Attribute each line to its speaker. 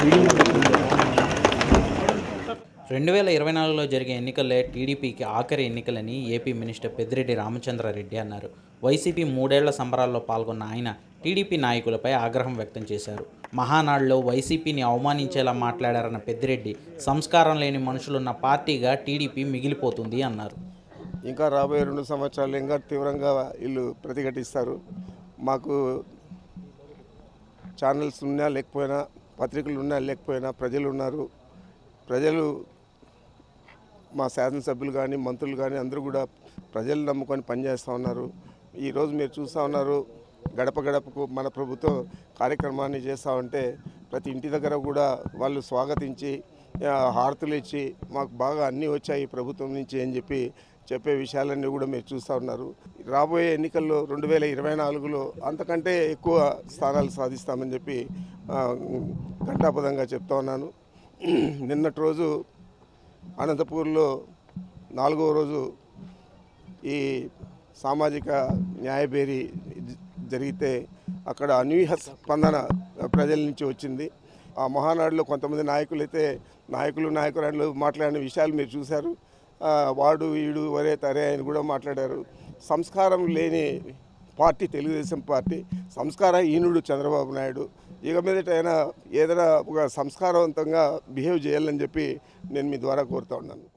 Speaker 1: రెండు వేల ఇరవై నాలుగులో జరిగే ఎన్నికలే టీడీపీకి ఆఖరి ఎన్నికలని ఏపీ మినిస్టర్ పెద్దిరెడ్డి రామచంద్రారెడ్డి అన్నారు వైసీపీ మూడేళ్ల సంబరాల్లో పాల్గొన్న ఆయన టీడీపీ నాయకులపై ఆగ్రహం వ్యక్తం చేశారు మహానాడులో వైసీపీని అవమానించేలా మాట్లాడారన్న పెద్దిరెడ్డి సంస్కారం లేని మనుషులున్న పార్టీగా టీడీపీ మిగిలిపోతుంది అన్నారు
Speaker 2: ఇంకా రాబోయే రెండు సంవత్సరాలు ఇంకా తీవ్రంగా వీళ్ళు ప్రతిఘటిస్తారు మాకు ఛానల్స్ ఉన్నా లేకపోయినా పత్రికలు ఉన్నా లేకపోయినా ప్రజలు ఉన్నారు ప్రజలు మా శాసనసభ్యులు కానీ మంత్రులు కానీ అందరూ కూడా ప్రజలు నమ్ముకొని పనిచేస్తూ ఉన్నారు ఈరోజు మీరు చూస్తూ ఉన్నారు గడప గడపకు మన ప్రభుత్వం కార్యక్రమాన్ని చేస్తూ ఉంటే ప్రతి ఇంటి దగ్గర కూడా వాళ్ళు స్వాగతించి ఆ, హారతులు ఇచ్చి మాకు బాగా అన్నీ వచ్చాయి ఈ ప్రభుత్వం నుంచి అని చెప్పి చెప్పే విషయాలన్నీ కూడా మీరు చూస్తూ ఉన్నారు రాబోయే ఎన్నికల్లో రెండు వేల ఇరవై నాలుగులో అంతకంటే ఎక్కువ స్థానాలు సాధిస్తామని చెప్పి ఆ, ఘంటాపదంగా చెప్తా ఉన్నాను నిన్నటి రోజు అనంతపూర్లో నాలుగవ రోజు ఈ సామాజిక న్యాయబేరి జ- జరిగితే అక్కడ అనూహ్య స్పందన ప్రజల నుంచి వచ్చింది ఆ మహానాడులో కొంతమంది నాయకులు అయితే నాయకులు నాయకురాళ్ళు మాట్లాడిన విషయాలు మీరు చూశారు ఆ, వాడు వీడు వరే తరే అని కూడా మాట్లాడారు సంస్కారం లేని పార్టీ తెలుగుదేశం పార్టీ సంస్కారహీనుడు చంద్రబాబు నాయుడు ఇక మీదట అయినా ఏదైనా ఒక సంస్కారవంతంగా బిహేవ్ చేయాలని చెప్పి నేను మీ ద్వారా కోరుతా ఉన్నాను